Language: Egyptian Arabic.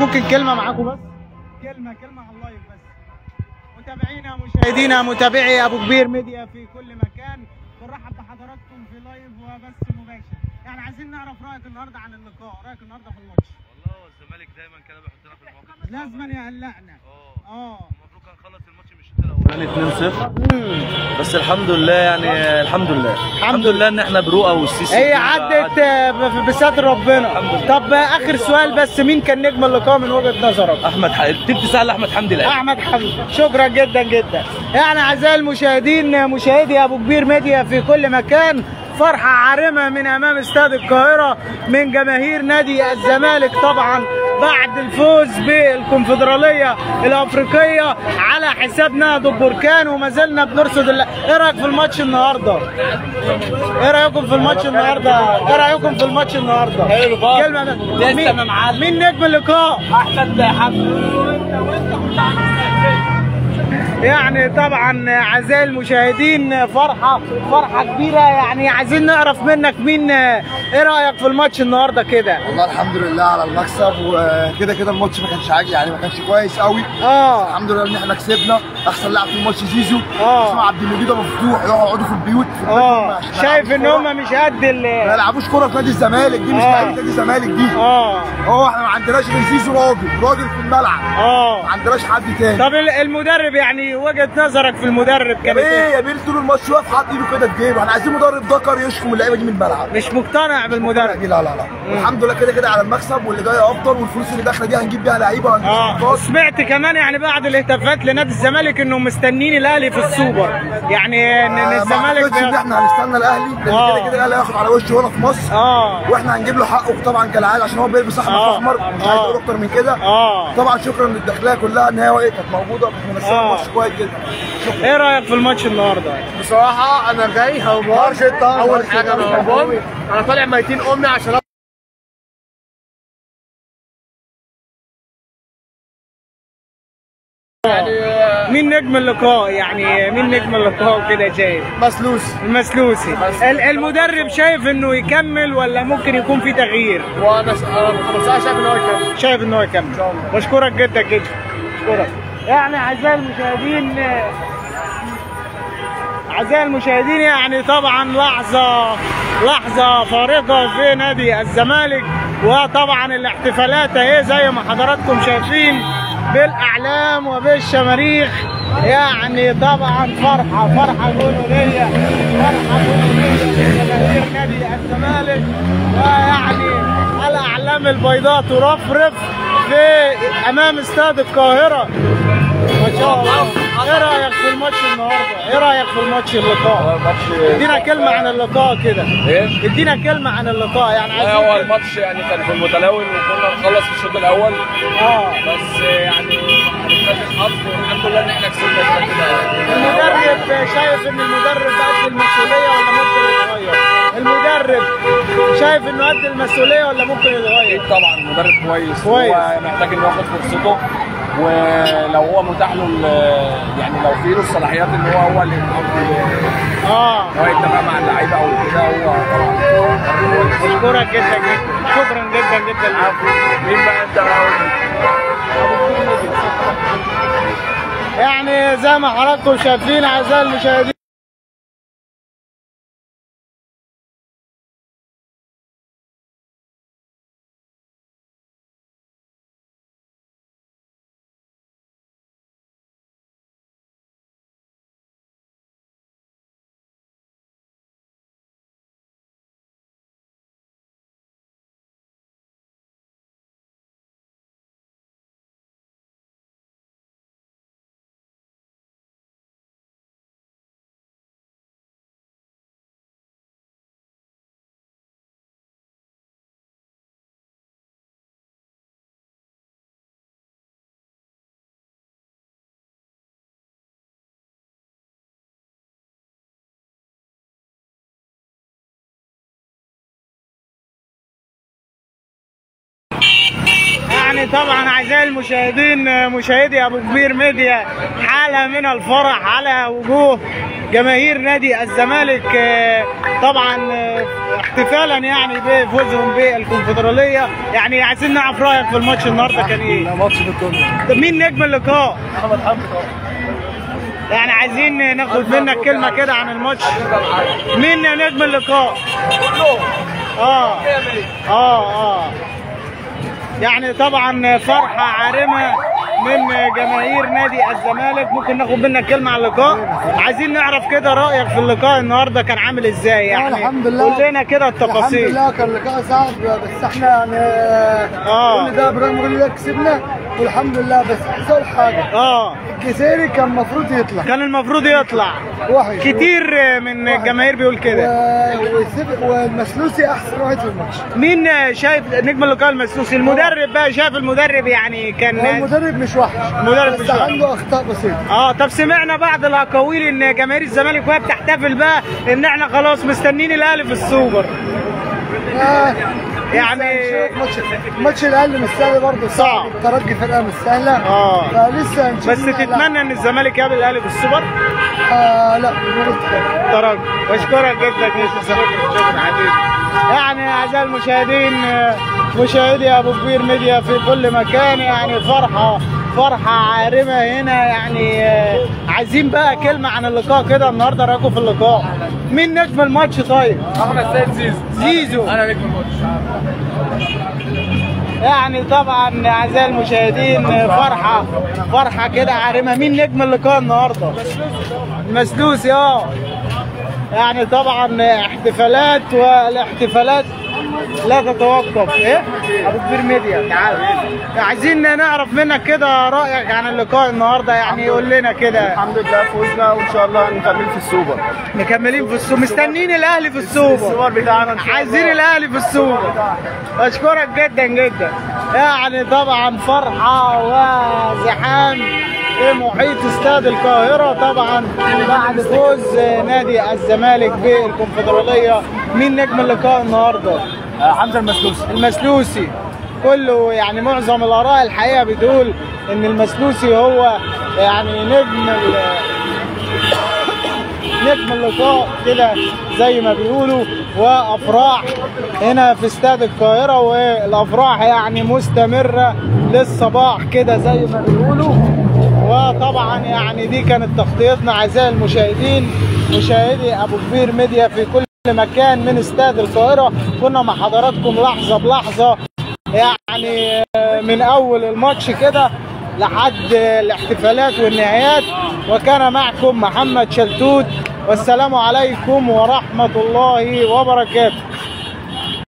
ممكن كلمه معاكم بس كلمه كلمه على اللايف بس متابعينا مشاهدينا متابعي ابو كبير ميديا في كل مكان بنرحب بحضراتكم في لايف وبث مباشر يعني عايزين نعرف رايك النهارده عن اللقاء رايك النهارده في الماتش والله هو الزمالك دايما كده بيحطنا في المواقف الصعبة. لازما يقلقنا اه اه المفروض كان خلص الماتش من الشوط الاول يعني 2-0 بس الحمد لله يعني الحمد لله الحمد لله ان احنا بروقه والسيسي هي عدت آه، ب- بستر ربنا طب آه، اخر سؤال بس مين كان نجم اللقاء من وجهه نظرك احمد ح... تبت سهل احمد حمدي الان احمد حمدي شكرا جدا جدا يعني اعزائي المشاهدين مشاهدي ابو كبير ميديا في كل مكان فرحة عارمة من أمام استاد القاهرة من جماهير نادي الزمالك طبعا بعد الفوز بالكونفدرالية الأفريقية على حساب نهضة بركان وما زلنا بنرصد ال- إيه رأيك في الماتش النهاردة؟ إيه رأيكم في الماتش النهاردة؟ إيه رأيكم في الماتش النهاردة؟ حلو بقى. كلمة لسه مين, ما معلم. مين نجم اللقاء؟ احمد حمدي يعني طبعا اعزائي المشاهدين فرحه فرحه كبيره يعني عايزين نعرف منك مين ايه رايك في الماتش النهارده كده والله الحمد لله على المكسب وكده كده الماتش ما كانش عاجي يعني ما كانش كويس قوي اه الحمد لله ان احنا كسبنا احسن لاعب في الماتش زيزو آه. اسمه عبد المجيد أبو مفتوح يروحوا يقعدوا في البيوت في البيت اه عشان ما شايف يلعبوش ان كورة. هم مش قد ال ما يلعبوش كوره في نادي الزمالك دي مش آه. لعيبه نادي الزمالك دي اه هو احنا ما عندناش غير زيزو راجل راجل في الملعب ما اه عندناش حد تاني طب ال- المدرب يعني وجهه نظرك في المدرب كانت ايه ايه؟ يا بيل طول الماتش واقف حاطط ايده كده في جيبه احنا عايزين مدرب ذكر يشكم اللعيبه دي من الملعب مش مقتنع بالمدرب لا لا لا الحمد لله كده كده على المكسب واللي جاي افضل والفلوس اللي داخله دي هنجيب بيها لعيبه وهنجيب اه صفقات. سمعت كمان يعني بعد الهتافات لنادي الزمالك انهم مستنيين الاهلي في السوبر يعني ان إن آه، ما الزمالك اعتقدش ان احنا هنستنى الاهلي لان آه. كده كده الاهلي هياخد على وشه هنا في مصر اه واحنا هنجيب له حقه طبعا كالعاده عشان هو بيلبس احمر آه. في احمر مش آه. عايز اقول اكتر من كده اه طبعا شكرا للداخليه كلها ان هي ايه كانت موجوده احنا مثلنا آه. الماتش كويس جدا ايه رايك في الماتش النهارده؟ بصراحه انا جاي هربان اول حاجه انا هربان انا طالع ميتين امي عشان مين نجم اللقاء يعني مين نجم اللقاء كده شايف مسلوس المسلوسي ال- المدرب شايف انه يكمل ولا ممكن يكون في تغيير وانا انا بصراحه شايف ان هو يكمل شايف ان هو يكمل بشكرك جدا جدا بشكرك يعني اعزائي المشاهدين اعزائي المشاهدين يعني طبعا لحظه لحظه فارقه في نادي الزمالك وطبعا الاحتفالات اهي زي ما حضراتكم شايفين بالاعلام وبالشماريخ يعني طبعا فرحه فرحه جنونيه فرحه جنونيه لجماهير نادي الزمالك ويعني الاعلام البيضاء ترفرف في امام استاد القاهره ما شاء الله ايه رايك في الماتش النهارده ايه رايك في الماتش اللقاء الماتش ادينا كلمه عن اللقاء كده ايه ادينا كلمه عن اللقاء يعني لا، هو عايزين الماتش يعني كان في المتناول وكنا نخلص في الشوط الاول اه بس يعني كان الحظ والحمد لله ان احنا كسبنا كده كده المدرب شايف ان المدرب قد المسؤوليه ولا ممكن يتغير المدرب شايف انه قد المسؤوليه ولا ممكن يتغير اكيد طبعا مدرب كويس كويس. هو محتاج انه ياخد فرصته ولو هو متاح له ال- يعني لو في له الصلاحيات ان هو هو اللي يحاول- اه هو يتفق مع اللعيبه او كده هو طبعا اشكرك جدا جدا شكرا جدا جدا لك. مين بقى انت يعني زي ما حضراتكم شايفين اعزائي المشاهدين يعني طبعا اعزائي المشاهدين مشاهدي ابو كبير ميديا حاله من الفرح على وجوه جماهير نادي الزمالك آه، طبعا آه، احتفالا يعني بفوزهم بالكونفدراليه يعني عايزين نعرف رايك في الماتش النهارده كان ايه؟ ماتش بالدنيا طب مين نجم اللقاء؟ محمد حمدي طبعا يعني عايزين ناخد منك كلمه كده عن الماتش مين نجم اللقاء؟ اه اه اه يعني طبعا فرحه عارمه من جماهير نادي الزمالك ممكن ناخد منك كلمه عن اللقاء عايزين نعرف كده رايك في اللقاء النهارده كان عامل ازاي يعني الحمد لله قول لنا كده الحمد التفاصيل لله كان لقاء صعب بس احنا يعني آه. كل ده برغم كل ده كسبنا والحمد لله بس عايز اقول حاجه اه الجزيري كان المفروض يطلع كان المفروض يطلع وحش كتير من الجماهير بيقول و... كده وسيب- والمسلوسي احسن واحد في الماتش مين شايف نجم اللقاء المسلوسي المدرب بقى شايف المدرب يعني هو كان المدرب مش وحش المدرب مش بس وحش. عنده اخطاء بسيطه اه طب سمعنا بعض الاقاويل ان جماهير الزمالك وهي بتحتفل بقى ان احنا خلاص مستنيين الاهلي في السوبر آه. يعني لسه ماتش ماتش الاهلي مش سهل برضه صعب. الترجي فرقه مش سهله آه. فلسه هنشوف بس مين هيلعب. تتمنى ان الزمالك يقابل الاهلي في السوبر آه لا بنقول كده. ترجي بشكرك جدا جدا شكرا حبيبي يعني اعزائي المشاهدين آه، مشاهدي ابو كبير ميديا في كل مكان يعني فرحه فرحه عارمه هنا يعني آه، عايزين بقى كلمه عن اللقاء كده النهارده رايكم في اللقاء مين نجم الماتش طيب احمد سيد زيزو زيزو انا نجم الماتش يعني طبعا اعزائي المشاهدين فرحه فرحه كده عارمه مين نجم اللقاء النهارده المسلوسي اه يعني طبعا احتفالات والاحتفالات لا تتوقف ايه ابو كبير ميديا تعال عايزين نعرف منك كده رايك عن اللقاء النهارده يعني قول لنا كده الحمد لله فوزنا وان شاء الله نكمل في السوبر مكملين في السوبر مستنيين الاهلي في السوبر السوبر بتاعنا ان شاء الله عايزين الاهلي في السوبر اشكرك جدا جدا يعني طبعا فرحه وزحام في محيط استاد القاهره طبعا بعد فوز نادي الزمالك بالكونفدراليه مين نجم اللقاء النهارده؟ حمزه المسلوسي المسلوسي كله يعني معظم الاراء الحقيقه بتقول ان المسلوسي هو يعني نجم ال- نجم اللقاء كده زي ما بيقولوا وافراح هنا في استاد القاهره والافراح يعني مستمره للصباح كده زي ما بيقولوا وطبعا يعني دي كانت تغطيتنا اعزائي المشاهدين مشاهدي ابو كبير ميديا في كل مكان من استاد القاهره كنا مع حضراتكم لحظه بلحظه يعني من اول الماتش كده لحد الاحتفالات والنهايات وكان معكم محمد شلتوت والسلام عليكم ورحمه الله وبركاته